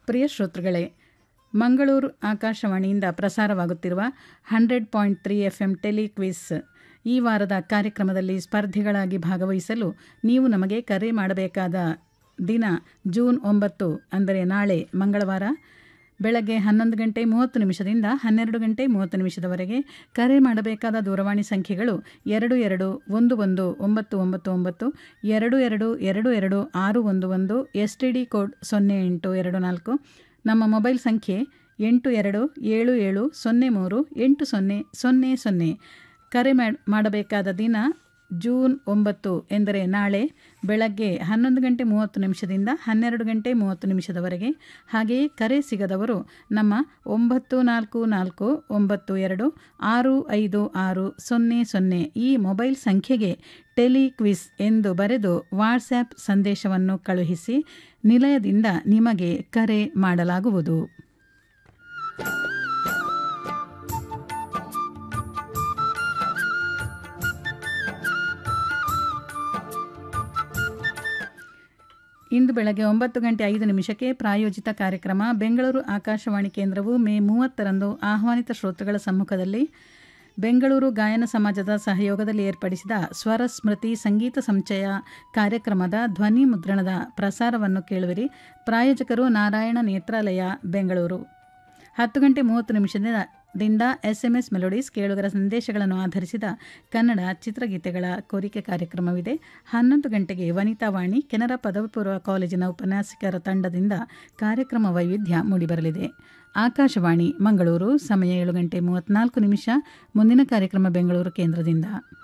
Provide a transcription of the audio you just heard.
ಪ್ರಿಯ ಶ್ರೋತೃಗಳೇ ಮಂಗಳೂರು ಆಕಾಶವಾಣಿಯಿಂದ ಪ್ರಸಾರವಾಗುತ್ತಿರುವ hundred point three F M telequiz ಈ ವಾರದ ಕಾರ್ಯಕ್ರಮದಲ್ಲಿ ಸ್ಪರ್ಧಿಗಳಾಗಿ ಭಾಗವಹಿಸಲು ನೀವು ನಮಗೆ ಕರೆ ಮಾಡಬೇಕಾದ ದಿನ ಜೂನ್ ಒಂಬತ್ತು ಅಂದರೆ ನಾಳೆ ಮಂಗಳವಾರ ಬೆಳಗ್ಗೆ ಹನ್ನೊಂದು ಗಂಟೆ ಮೂವತ್ತು ನಿಮಿಷದಿಂದ ಹನ್ನೆರಡು ಗಂಟೆ ಮೂವತ್ತು ನಿಮಿಷದವರೆಗೆ ಕರೆ ಮಾಡಬೇಕಾದ ದೂರವಾಣಿ ಸಂಖ್ಯೆಗಳು ಎರಡು ಎರಡು ಒಂದು ಒಂದು ಒಂಬತ್ತು ಒಂಬತ್ತು ಒಂಬತ್ತು ಎರಡು ಎರಡು ಎರಡು ಎರಡು ಆರು ಒಂದು ಒಂದು ಎಸ್ ಟಿ ಡಿ ಕೋಡ್ ಸೊನ್ನೆ ಎಂಟು ಎರಡು ನಾಲ್ಕು ನಮ್ಮ ಮೊಬೈಲ್ ಸಂಖ್ಯೆ ಎಂಟು ಎರಡು ಏಳು ಏಳು ಸೊನ್ನೆ ಮೂರು ಎಂಟು ಸೊನ್ನೆ ಸೊನ್ನೆ ಸೊನ್ನೆ ಕರೆ ಮಾಡಬೇಕಾದ ದಿನ ಜೂನ್ ಒಂಬತ್ತು ಎಂದರೆ ನಾಳೆ ಬೆಳಗ್ಗೆ ಹನ್ನೊಂದು ಗಂಟೆ ಮೂವತ್ತು ನಿಮಿಷದಿಂದ ಹನ್ನೆರಡು ಗಂಟೆ ಮೂವತ್ತು ನಿಮಿಷದವರೆಗೆ ಹಾಗೆಯೇ ಕರೆ ಸಿಗದವರು ನಮ್ಮ ಒಂಬತ್ತು ನಾಲ್ಕು ನಾಲ್ಕು ಒಂಬತ್ತು ಎರಡು ಆರು ಐದು ಆರು ಸೊನ್ನೆ ಸೊನ್ನೆ ಈ ಮೊಬೈಲ್ ಸಂಖ್ಯೆಗೆ ಟೆಲಿಕ್ವಿಸ್ ಎಂದು ಬರೆದು ವಾಟ್ಸ್ಯಾಪ್ ಸಂದೇಶವನ್ನು ಕಳುಹಿಸಿ ನಿಲಯದಿಂದ ನಿಮಗೆ ಕರೆ ಮಾಡಲಾಗುವುದು ಇಂದು ಬೆಳಗ್ಗೆ ಒಂಬತ್ತು ಗಂಟೆ ಐದು ನಿಮಿಷಕ್ಕೆ ಪ್ರಾಯೋಜಿತ ಕಾರ್ಯಕ್ರಮ ಬೆಂಗಳೂರು ಆಕಾಶವಾಣಿ ಕೇಂದ್ರವು ಮೇ ಮೂವತ್ತರಂದು ಆಹ್ವಾನಿತ ಶ್ರೋತೃಗಳ ಸಮ್ಮುಖದಲ್ಲಿ ಬೆಂಗಳೂರು ಗಾಯನ ಸಮಾಜದ ಸಹಯೋಗದಲ್ಲಿ ಏರ್ಪಡಿಸಿದ ಸ್ವರ ಸ್ಮೃತಿ ಸಂಗೀತ ಸಂಚಯ ಕಾರ್ಯಕ್ರಮದ ಧ್ವನಿ ಮುದ್ರಣದ ಪ್ರಸಾರವನ್ನು ಕೇಳುವಿರಿ ಪ್ರಾಯೋಜಕರು ನಾರಾಯಣ ನೇತ್ರಾಲಯ ಬೆಂಗಳೂರು ಹತ್ತು ಗಂಟೆ ಮೂವತ್ತು ನಿಮಿಷದಿಂದ ದಿಂದ ಎಸ್ ಎಂ ಎಸ್ ಮೆಲೋಡೀಸ್ ಕೇಳುಗರ ಸಂದೇಶಗಳನ್ನು ಆಧರಿಸಿದ ಕನ್ನಡ ಚಿತ್ರಗೀತೆಗಳ ಕೋರಿಕೆ ಕಾರ್ಯಕ್ರಮವಿದೆ ಹನ್ನೊಂದು ಗಂಟೆಗೆ ವನಿತಾವಾಣಿ ಕೆನರಾ ಪದವಿ ಪೂರ್ವ ಕಾಲೇಜಿನ ಉಪನ್ಯಾಸಕರ ತಂಡದಿಂದ ಕಾರ್ಯಕ್ರಮ ವೈವಿಧ್ಯ ಮೂಡಿಬರಲಿದೆ ಆಕಾಶವಾಣಿ ಮಂಗಳೂರು ಸಮಯ ಏಳು ಗಂಟೆ ಮೂವತ್ತ್ನಾಲ್ಕು ನಿಮಿಷ ಮುಂದಿನ ಕಾರ್ಯಕ್ರಮ ಬೆಂಗಳೂರು ಕೇಂದ್ರದಿಂದ